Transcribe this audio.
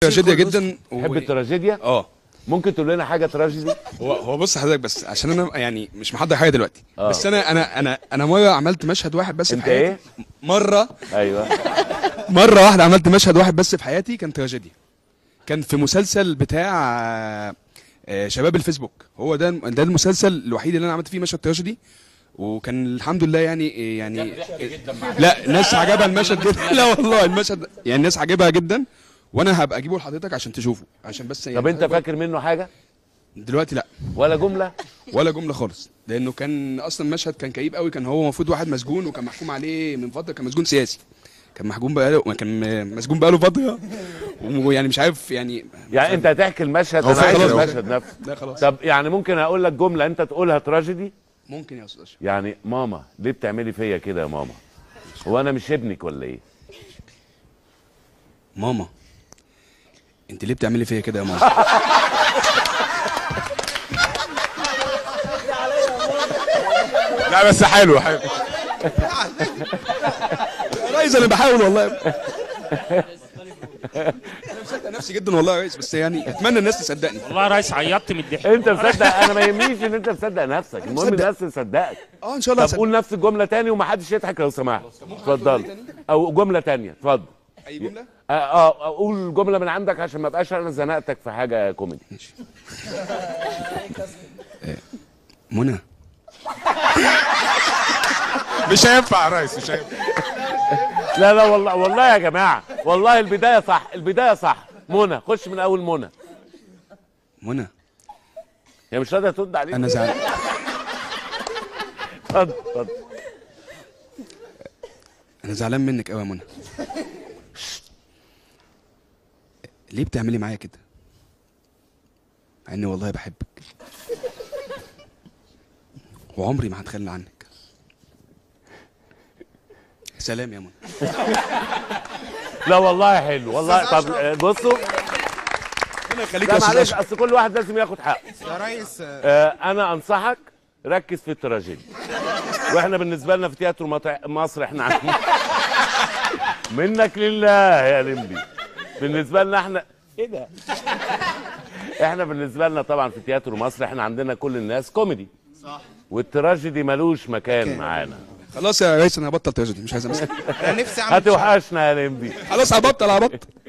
تراجيديا جدا و... تحب التراجيديا اه ممكن تقول لنا حاجه تراجيدي هو هو بص حضرتك بس عشان انا يعني مش محضر حاجه دلوقتي آه. بس انا انا انا انا مره عملت مشهد واحد بس انت في حياتي ايه مره ايوه مره واحده عملت مشهد واحد بس في حياتي كان تراجيديا كان في مسلسل بتاع آه، شباب الفيسبوك هو ده ده المسلسل الوحيد اللي انا عملت فيه مشهد تراجيدي وكان الحمد لله يعني يعني لا ناس عجبها المشهد جدا لا والله المشهد يعني الناس عجبها جدا وانا هبقى اجيبه لحضرتك عشان تشوفه عشان بس يعني طب انت فاكر منه حاجه دلوقتي لا ولا جمله ولا جمله خالص لانه كان اصلا مشهد كان كئيب قوي كان هو المفروض واحد مسجون وكان محكوم عليه من فتره كان مسجون سياسي كان محكوم بقاله كان مسجون بقاله فتره ويعني مش عارف يعني يعني انت هتحكي المشهد هو انا عايز فاكر، هو المشهد نفسه لا خلاص طب يعني ممكن اقول لك جمله انت تقولها تراجيدي ممكن يا استاذ اشرف يعني ماما ليه بتعملي فيا كده يا ماما هو انا مش ابنك ولا ايه ماما انت ليه بتعملي فيا كده يا ماما لا بس حلو حلو يا ريس انا بحاول والله انا مصدق نفسي جدا والله يا ريس بس يعني اتمنى الناس تصدقني والله يا ريس عيطت من الضحك انت مصدق انا ما يهمنيش ان انت مصدق نفسك المهم مصدق. الناس تصدقك اه ان شاء الله طب قول نفس الجمله تاني ومحدش يضحك لو سمحت اتفضل او جمله تانية اتفضل اي جمله اه اه قول جمله من عندك عشان ما بقاش انا زنقتك في حاجه كوميدي منى مش هينفع يا ريس مش هينفع لا لا والله والله يا جماعه والله البدايه صح البدايه صح منى خش من اول منى منى هي مش راضيه ترد عليك انا زعلان اتفضل اتفضل انا زعلان منك قوي يا منى ليه بتعملي معايا كده مع اني والله بحبك وعمري ما هتخلى عنك سلام يا منى لا والله حلو والله طب آه، بصوا ربنا يخليك لا يا استاذ معلش اشرف اصل كل واحد لازم ياخد حقه يا ريس آه، انا انصحك ركز في التراجيدي واحنا بالنسبه لنا في تياترو مط- مصر احنا عندنا منك لله يا لمبي بالنسبه لنا احنا ايه ده احنا بالنسبه لنا طبعا في تياترو مصر احنا عندنا كل الناس كوميدي صح والتراجيدي ملوش مكان معانا خلاص يا ريس انا هبطل تراجيدي مش عايز امثل انا نفسي اعمل هتوحشنا يا لمبي خلاص هبطل هبطل